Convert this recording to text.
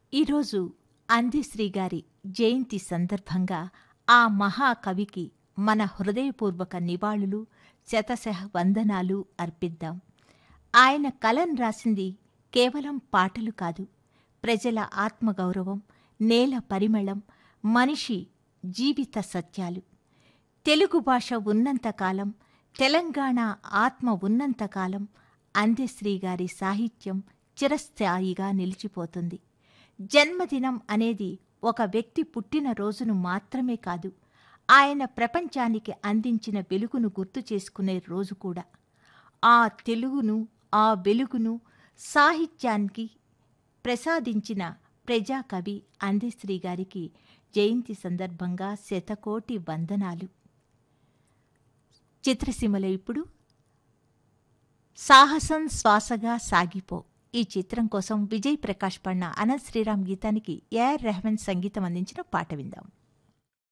ఈరోజు అందిశ్రీ గారి జయంతి సందర్భంగా ఆ మహాకవికి మన హృదయపూర్వక నివాళులు శతశః వందనాలు అర్పిద్దాం ఆయన కలం రాసింది కేవలం పాటలు కాదు ప్రజల ఆత్మగౌరవం నేల పరిమళం మనిషి జీవిత సత్యాలు తెలుగు భాష ఉన్నంతకాలం తెలంగాణ ఆత్మ ఉన్నంతకాలం అందశ్రీ గారి సాహిత్యం చిరస్థాయిగా నిలిచిపోతుంది జన్మదినం అనేది ఒక వ్యక్తి పుట్టిన రోజును మాత్రమే కాదు ఆయన ప్రపంచానికి అందించిన వెలుగును గుర్తు చేసుకునే రోజు కూడా ఆ తెలుగును ఆ వెలుగును సాహిత్యానికి ప్రసాదించిన ప్రజాకవి అందశ్రీ గారికి జయంతి సందర్భంగా శతకోటి వందనాలు చిత్రసీమలో ఇప్పుడు సాహసం శ్వాసగా సాగిపో ఈ చిత్రం కోసం విజయ్ ప్రకాష్ పడిన అనంత్ శ్రీరామ్ గీతానికి ఏఆర్ రెహమాన్ సంగీతం అందించిన పాట విందాం